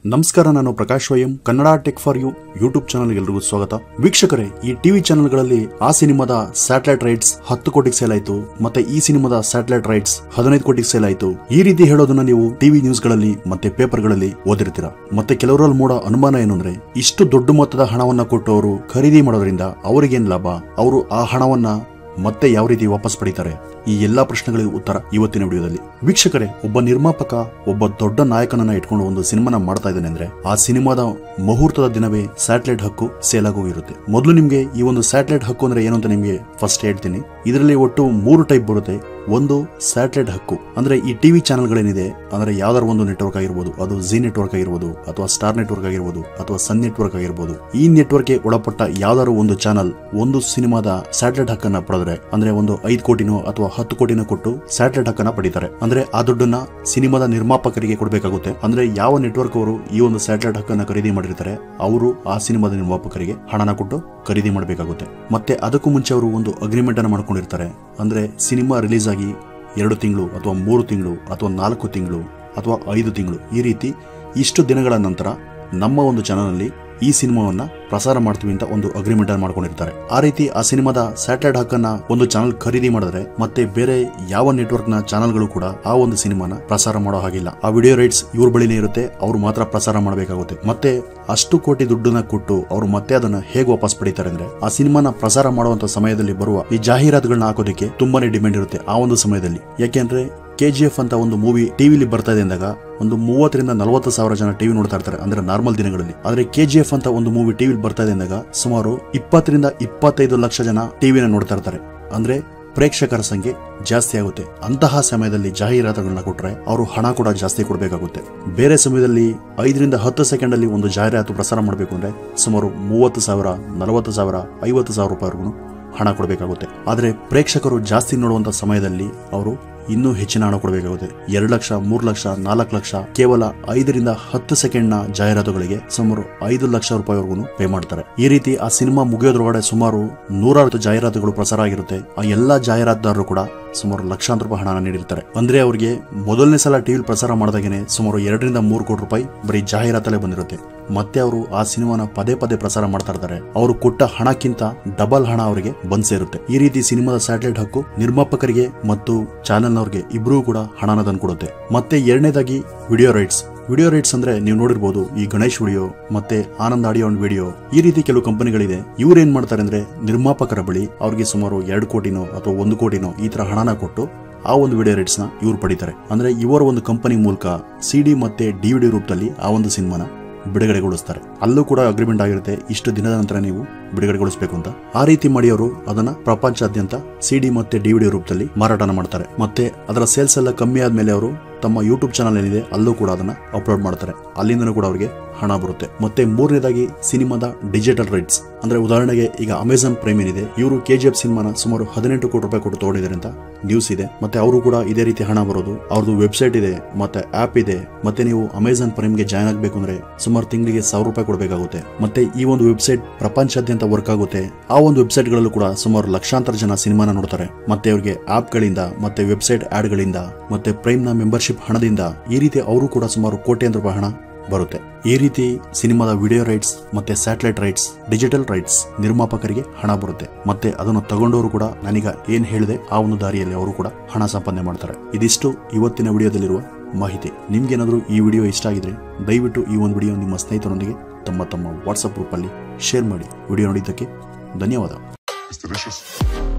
ನಮಸ್ಕಾರ ನಾನು Prakash YM Kannada tech for you YouTube channel ಎಲ್ರಿಗೂ ಸ್ವಾಗತ ವೀಕ್ಷಕರೇ ಈ ಟಿವಿ ಚಾನೆಲ್ಗಳಲ್ಲಿ ಆ ಸಿನಿಮಾದ ಸ್ಯಾಟಲೈಟ್ ರೈಟ್ಸ್ ಹತ್ತು ಕೋಟಿಗೆ ಸೇಲ್ ಆಯ್ತು ಮತ್ತೆ ಈ ಸಿನಿಮಾದ ಸ್ಯಾಟಲೈಟ್ ರೈಟ್ಸ್ ಹದಿನೈದು ಕೋಟಿಗೆ ಸೇಲ್ ಆಯ್ತು ಈ ರೀತಿ ಹೇಳೋದನ್ನ ನೀವು ಟಿವಿ ನ್ಯೂಸ್ಗಳಲ್ಲಿ ಮತ್ತೆ ಪೇಪರ್ಗಳಲ್ಲಿ ಓದಿರ್ತೀರಾ ಮತ್ತೆ ಕೆಲವರಲ್ಲಿ ಮೂಡೋ ಅನುಮಾನ ಏನು ಅಂದ್ರೆ ಇಷ್ಟು ದೊಡ್ಡ ಮೊತ್ತದ ಹಣವನ್ನ ಕೊಟ್ಟು ಅವರು ಖರೀದಿ ಮಾಡೋದ್ರಿಂದ ಅವರಿಗೇನ್ ಲಾಭ ಅವರು ಆ ಹಣವನ್ನ ಮತ್ತೆ ಯಾವ ರೀತಿ ವಾಪಸ್ ಪಡಿತಾರೆ ಈ ಎಲ್ಲಾ ಪ್ರಶ್ನೆಗಳಿಗೆ ಉತ್ತರ ಇವತ್ತಿನ ವಿಡಿಯೋದಲ್ಲಿ ವೀಕ್ಷಕರೇ ಒಬ್ಬ ನಿರ್ಮಾಪಕ ಒಬ್ಬ ದೊಡ್ಡ ನಾಯಕನನ್ನ ಇಟ್ಕೊಂಡು ಒಂದು ಸಿನಿಮಾನ ಮಾಡ್ತಾ ಇದ್ದಾನೆ ಅಂದ್ರೆ ಆ ಸಿನಿಮಾದ ಮುಹೂರ್ತದ ದಿನವೇ ಸ್ಯಾಟಲೈಟ್ ಹಕ್ಕು ಸೇಲ್ ಆಗೋಗಿರುತ್ತೆ ಮೊದಲು ನಿಮ್ಗೆ ಈ ಒಂದು ಸ್ಯಾಟಲೈಟ್ ಹಕ್ಕು ಅಂದ್ರೆ ಏನು ಅಂತ ನಿಮ್ಗೆ ಫಸ್ಟ್ ಹೇಳ್ತೀನಿ ಇದರಲ್ಲಿ ಒಟ್ಟು ಮೂರು ಟೈಪ್ ಬರುತ್ತೆ ಒಂದು ಸ್ಯಾಟಲೈಟ್ ಹಕ್ಕು ಅಂದ್ರೆ ಈ ಟಿವಿ ಚಾನೆಲ್ಗಳೇನಿದೆ ಅಂದ್ರೆ ಯಾವ್ದಾರ ಒಂದು ನೆಟ್ವರ್ಕ್ ಆಗಿರ್ಬೋದು ಅದು ಜಿ ನೆಟ್ವರ್ಕ್ ಆಗಿರ್ಬೋದು ಅಥವಾ ಸ್ಟಾರ್ ನೆಟ್ವರ್ಕ್ ಆಗಿರ್ಬೋದು ಅಥವಾ ಸನ್ ನೆಟ್ವರ್ಕ್ ಆಗಿರ್ಬೋದು ಈ ನೆಟ್ವರ್ಕ್ಗೆ ಒಳಪಟ್ಟ ಯಾವ್ದಾದ್ರು ಒಂದು ಚಾನಲ್ ಒಂದು ಸಿನಿಮಾದ ಸ್ಯಾಟಲೈಟ್ ಹಕ್ಕನ್ನ ಪಡೆದ್ರೆ ಅಂದ್ರೆ ಒಂದು ಐದು ಕೋಟಿನೋ ಅಥವಾ ಹತ್ತು ಕೋಟಿನೋ ಕೊಟ್ಟು ಸ್ಯಾಟಲೈಟ್ ಹಕ್ಕನ್ನ ಪಡಿತಾರೆ ಅಂದ್ರೆ ಆ ದುಡ್ಡನ್ನ ಸಿನಿಮಾದ ನಿರ್ಮಾಪಕರಿಗೆ ಕೊಡಬೇಕಾಗುತ್ತೆ ಅಂದ್ರೆ ಯಾವ ನೆಟ್ವರ್ಕ್ ಅವರು ಈ ಒಂದು ಸ್ಯಾಟಲೈಟ್ ಹಕ್ಕನ್ನ ಖರೀದಿ ಮಾಡಿರ್ತಾರೆ ಅವರು ಆ ಸಿನಿಮಾದ ನಿರ್ಮಾಪಕರಿಗೆ ಹಣನ ಕೊಟ್ಟು ಖರೀದಿ ಮಾಡಬೇಕಾಗುತ್ತೆ ಮತ್ತೆ ಅದಕ್ಕೂ ಮುಂಚೆ ಅವರು ಒಂದು ಅಗ್ರಿಮೆಂಟ್ ಅನ್ನ ಮಾಡ್ಕೊಂಡಿರ್ತಾರೆ ಅಂದ್ರೆ ಸಿನಿಮಾ ರಿಲೀಸ್ ಆಗಿ ಎರಡು ತಿಂಗಳು ಅಥವಾ ಮೂರು ತಿಂಗಳು ಅಥವಾ ನಾಲ್ಕು ತಿಂಗಳು ಅಥವಾ ಐದು ತಿಂಗಳು ಈ ರೀತಿ ಇಷ್ಟು ದಿನಗಳ ನಂತರ ನಮ್ಮ ಒಂದು ಚಾನಲ್ನಲ್ಲಿ ಈ ಸಿನಿಮಾವನ್ನ ಪ್ರಸಾರ ಮಾಡ್ತೀವಿ ಅಂತ ಒಂದು ಅಗ್ರಿಮೆಂಟ್ ಅನ್ನು ಮಾಡ್ಕೊಂಡಿರ್ತಾರೆ ಆ ರೀತಿ ಆ ಸಿನಿಮಾದ ಸ್ಯಾಟಲೈಟ್ ಹಕ್ಕನ್ನ ಒಂದು ಚಾನಲ್ ಖರೀದಿ ಮಾಡಿದ್ರೆ ಮತ್ತೆ ಬೇರೆ ಯಾವ ನೆಟ್ವರ್ಕ್ ನ ಚಾನಲ್ಗಳು ಕೂಡ ಆ ಒಂದು ಸಿನಿಮಾನ ಪ್ರಸಾರ ಮಾಡೋ ಹಾಗಿಲ್ಲ ಆ ವಿಡಿಯೋ ರೈಟ್ಸ್ ಇವ್ರ ಬಳಿನೇ ಇರುತ್ತೆ ಅವ್ರು ಮಾತ್ರ ಪ್ರಸಾರ ಮಾಡಬೇಕಾಗುತ್ತೆ ಮತ್ತೆ ಅಷ್ಟು ಕೋಟಿ ದುಡ್ಡನ್ನ ಕೊಟ್ಟು ಅವರು ಮತ್ತೆ ಅದನ್ನ ಹೇಗೆ ವಾಪಸ್ ಪಡಿತಾರೆ ಅಂದ್ರೆ ಆ ಸಿನಿಮಾನ ಪ್ರಸಾರ ಮಾಡುವಂತ ಸಮಯದಲ್ಲಿ ಬರುವ ಈ ಜಾಹೀರಾತುಗಳನ್ನ ಹಾಕೋದಕ್ಕೆ ತುಂಬಾನೇ ಡಿಮ್ಯಾಂಡ್ ಇರುತ್ತೆ ಆ ಒಂದು ಸಮಯದಲ್ಲಿ ಯಾಕೆಂದ್ರೆ ಕೆಜಿಎಫ್ ಅಂತ ಒಂದು ಮೂವಿ ಟಿವಿಲಿ ಬರ್ತಾ ಇದೆ ಅಂದಾಗ ಒಂದು ಮೂವತ್ತರಿಂದ ನಲವತ್ತು ಸಾವಿರ ಜನ ಟಿವಿ ನೋಡ್ತಾ ಇರ್ತಾರೆ ಅಂದ್ರೆ ನಾರ್ಮಲ್ ದಿನಗಳಲ್ಲಿ ಆದ್ರೆ ಕೆಜಿಎಫ್ ಅಂತ ಒಂದು ಮೂವಿ ಟಿವಿಲಿ ಬರ್ತಾ ಇದೆ ಅಂದಾಗ ಸುಮಾರು ಇಪ್ಪತ್ತರಿಂದ ಇಪ್ಪತ್ತೈದು ಲಕ್ಷ ಜನ ಟಿವಿನ ನೋಡ್ತಾ ಇರ್ತಾರೆ ಅಂದ್ರೆ ಪ್ರೇಕ್ಷಕರ ಸಂಖ್ಯೆ ಜಾಸ್ತಿ ಆಗುತ್ತೆ ಅಂತಹ ಸಮಯದಲ್ಲಿ ಜಾಹೀರಾತುಗಳನ್ನ ಕೊಟ್ರೆ ಅವರು ಹಣ ಕೂಡ ಜಾಸ್ತಿ ಕೊಡಬೇಕಾಗುತ್ತೆ ಬೇರೆ ಸಮಯದಲ್ಲಿ ಐದರಿಂದ ಹತ್ತು ಸೆಕೆಂಡ್ ಅಲ್ಲಿ ಒಂದು ಜಾಹೀರಾತು ಪ್ರಸಾರ ಮಾಡಬೇಕು ಅಂದ್ರೆ ಸುಮಾರು ಮೂವತ್ತು ಸಾವಿರ ನಲವತ್ತು ಸಾವಿರ ಐವತ್ತು ಸಾವಿರ ರೂಪಾಯಿವರೆಗೂ ಹಣ ಕೊಡಬೇಕಾಗುತ್ತೆ ಆದ್ರೆ ಪ್ರೇಕ್ಷಕರು ಜಾಸ್ತಿ ನೋಡುವಂತ ಸಮಯದಲ್ಲಿ ಅವರು ಇನ್ನೂ ಹೆಚ್ಚಿನ ಹಣ ಕೊಡಬೇಕಾಗುತ್ತೆ ಎರಡು ಲಕ್ಷ ಮೂರು ಲಕ್ಷ ನಾಲ್ಕು ಲಕ್ಷ ಕೇವಲ ಐದರಿಂದ ಹತ್ತು ಸೆಕೆಂಡ್ ನ ಜಾಹೀರಾತುಗಳಿಗೆ ಸುಮಾರು ಐದು ಲಕ್ಷ ರೂಪಾಯಿವರೆಗೂ ಪೇ ಮಾಡ್ತಾರೆ ಈ ರೀತಿ ಆ ಸಿನಿಮಾ ಮುಗಿಯೋದ್ರೊಳಗಡೆ ಸುಮಾರು ನೂರಾರು ಜಾಹೀರಾತುಗಳು ಪ್ರಸಾರ ಆಗಿರುತ್ತೆ ಆ ಎಲ್ಲಾ ಜಾಹೀರಾತುದಾರರು ಕೂಡ ಸುಮಾರು ಲಕ್ಷಾಂತರ ರೂಪಾಯಿ ಹಣ ನೀಡಿರ್ತಾರೆ ಅಂದ್ರೆ ಅವರಿಗೆ ಮೊದಲನೇ ಸಲ ಟಿವಿ ಪ್ರಸಾರ ಮಾಡಿದಾಗೇನೆ ಸುಮಾರು ಎರಡರಿಂದ ಮೂರು ಕೋಟಿ ರೂಪಾಯಿ ಬರೀ ಜಾಹೀರಾತಲ್ಲೇ ಬಂದಿರುತ್ತೆ ಮತ್ತೆ ಅವರು ಆ ಸಿನಿಮಾನ ಪದೇ ಪದೇ ಪ್ರಸಾರ ಮಾಡ್ತಾ ಇರ್ತಾರೆ ಅವರು ಕೊಟ್ಟ ಹಣಕ್ಕಿಂತ ಡಬಲ್ ಹಣ ಅವರಿಗೆ ಬಂದ್ ಸೇರುತ್ತೆ ಈ ರೀತಿ ಸಿನಿಮಾದ ಸ್ಯಾಟಲೈಟ್ ಹಕ್ಕು ನಿರ್ಮಾಪಕರಿಗೆ ಮತ್ತು ಚಾನೆಲ್ನವ್ರಿಗೆ ಇಬ್ರಿಗೂ ಕೂಡ ಹಣನ ತಂದ್ಕೊಡುತ್ತೆ ಮತ್ತೆ ಎರಡನೇದಾಗಿ ವಿಡಿಯೋ ರೈಟ್ಸ್ ವಿಡಿಯೋ ರೈಟ್ಸ್ ಅಂದ್ರೆ ನೀವು ನೋಡಿರ್ಬೋದು ಈ ಗಣೇಶ್ ವಿಡಿಯೋ ಮತ್ತೆ ಆನಂದ್ ಆಡಿಯೋ ವಿಡಿಯೋ ಈ ರೀತಿ ಕೆಲವು ಕಂಪನಿಗಳಿದೆ ಇವ್ರು ಏನ್ ಮಾಡ್ತಾರೆ ಅಂದ್ರೆ ನಿರ್ಮಾಪಕರ ಬಳಿ ಅವ್ರಿಗೆ ಸುಮಾರು ಎರಡು ಕೋಟಿನೋ ಅಥವಾ ಒಂದು ಕೋಟಿನೋ ಈ ತರ ಹಣನ ಕೊಟ್ಟು ಆ ಒಂದು ವಿಡಿಯೋ ರೈಟ್ಸ್ ನ ಇವ್ರು ಪಡಿತಾರೆ ಅಂದ್ರೆ ಇವರ ಒಂದು ಕಂಪನಿ ಮೂಲಕ ಸಿಡಿ ಮತ್ತೆ ಡಿವಿಡಿ ರೂಪದಲ್ಲಿ ಆ ಒಂದು ಸಿನಿಮಾನ ಬಿಡುಗಡೆಗೊಳಿಸ್ತಾರೆ ಅಲ್ಲೂ ಕೂಡ ಅಗ್ರಿಮೆಂಟ್ ಆಗಿರುತ್ತೆ ಇಷ್ಟು ದಿನದ ನಂತರ ನೀವು ಬಿಡುಗಡೆಗೊಳಿಸಬೇಕು ಅಂತ ಆ ರೀತಿ ಮಾಡಿ ಅವರು ಅದನ್ನ ಪ್ರಪಂಚಾದ್ಯಂತ ಸಿಡಿ ಮತ್ತೆ ಡಿವಿಡಿ ರೂಪದಲ್ಲಿ ಮಾರಾಟನ ಮಾಡ್ತಾರೆ ಮತ್ತೆ ಅದರ ಸೇಲ್ಸ್ ಎಲ್ಲ ಕಮ್ಮಿ ಆದ್ಮೇಲೆ ಅವರು ತಮ್ಮ ಯೂಟ್ಯೂಬ್ ಚಾನಲ್ ಏನಿದೆ ಅಲ್ಲೂ ಕೂಡ ಅದನ್ನ ಅಪ್ಲೋಡ್ ಮಾಡ್ತಾರೆ ಅಲ್ಲಿಂದನೂ ಕೂಡ ಅವರಿಗೆ ಹಣ ಬರುತ್ತೆ ಮತ್ತೆ ಮೂರನೇದಾಗಿ ಸಿನಿಮಾದ ಡಿಜಿಟಲ್ ರೈಟ್ಸ್ ಅಂದ್ರೆ ಉದಾಹರಣೆಗೆ ಈಗ ಅಮೆಝಾನ್ ಪ್ರೈಮ್ ಏನಿದೆ ಇವರು ಕೆಜಿಎಫ್ ಸಿನಿಮಾನ ಸುಮಾರು ಹದಿನೆಂಟು ಕೋಟಿ ರೂಪಾಯಿ ಕೊಟ್ಟು ತಗೊಂಡಿದ್ದಾರೆ ಅಂತ ನ್ಯೂಸ್ ಇದೆ ಮತ್ತೆ ಅವರು ಕೂಡ ಇದೇ ರೀತಿ ಹಣ ಬರೋದು ಅವ್ರದ್ದು ವೆಬ್ಸೈಟ್ ಇದೆ ಮತ್ತೆ ಆಪ್ ಇದೆ ಮತ್ತೆ ನೀವು ಅಮೆಝಾನ್ ಪ್ರೈಮ್ಗೆ ಜಾಯ್ನ್ ಆಗಬೇಕು ಅಂದ್ರೆ ಸುಮಾರು ತಿಂಗಳಿಗೆ ಸಾವಿರ ರೂಪಾಯಿ ಕೊಡಬೇಕಾಗುತ್ತೆ ಮತ್ತೆ ಈ ಒಂದು ವೆಬ್ಸೈಟ್ ಪ್ರಪಂಚಾದ್ಯಂತ ವರ್ಕ್ ಆಗುತ್ತೆ ಆ ಒಂದು ವೆಬ್ಸೈಟ್ ಗಳಲ್ಲೂ ಕೂಡ ಸುಮಾರು ಲಕ್ಷಾಂತರ ಜನ ಸಿನಿಮಾನ ನೋಡ್ತಾರೆ ಮತ್ತೆ ಅವರಿಗೆ ಆಪ್ ಗಳಿಂದ ಮತ್ತೆ ವೆಬ್ಸೈಟ್ ಆಡ್ ಗಳಿಂದ ಮತ್ತೆ ಪ್ರೈಮ್ ನ ಮೆಂಬರ್ಶಿಪ್ ಹಣದಿಂದ ಈ ರೀತಿ ಅವರು ಕೂಡ ಸುಮಾರು ಕೋಟ್ಯಾಂತರ ರೂಪಾಯಿ ಹಣ ಬರುತ್ತೆ ಈ ರೀತಿ ಸಿನಿಮಾದ ವಿಡಿಯೋ ರೈಟ್ಸ್ ಮತ್ತೆ ಸ್ಯಾಟಲೈಟ್ ರೈಟ್ಸ್ ಡಿಜಿಟಲ್ ರೈಟ್ಸ್ ನಿರ್ಮಾಪಕರಿಗೆ ಹಣ ಬರುತ್ತೆ ಮತ್ತೆ ಅದನ್ನು ತಗೊಂಡವರು ಕೂಡ ನಾನೀಗ ಏನ್ ಹೇಳಿದೆ ಆ ಒಂದು ದಾರಿಯಲ್ಲಿ ಅವರು ಕೂಡ ಹಣ ಸಂಪಾದನೆ ಮಾಡ್ತಾರೆ ಇದಿಷ್ಟು ಇವತ್ತಿನ ವಿಡಿಯೋದಲ್ಲಿರುವ ಮಾಹಿತಿ ನಿಮ್ಗೇನಾದ್ರೂ ಈ ವಿಡಿಯೋ ಇಷ್ಟ ಆಗಿದ್ರೆ ದಯವಿಟ್ಟು ಈ ಒಂದು ವಿಡಿಯೋ ನಿಮ್ಮ ಸ್ನೇಹಿತರೊಂದಿಗೆ ತಮ್ಮ ತಮ್ಮ ವಾಟ್ಸ್ಆಪ್ ಗ್ರೂಪಲ್ಲಿ ಶೇರ್ ಮಾಡಿ ವಿಡಿಯೋ ನೋಡಿದ್ದಕ್ಕೆ ಧನ್ಯವಾದ It's delicious.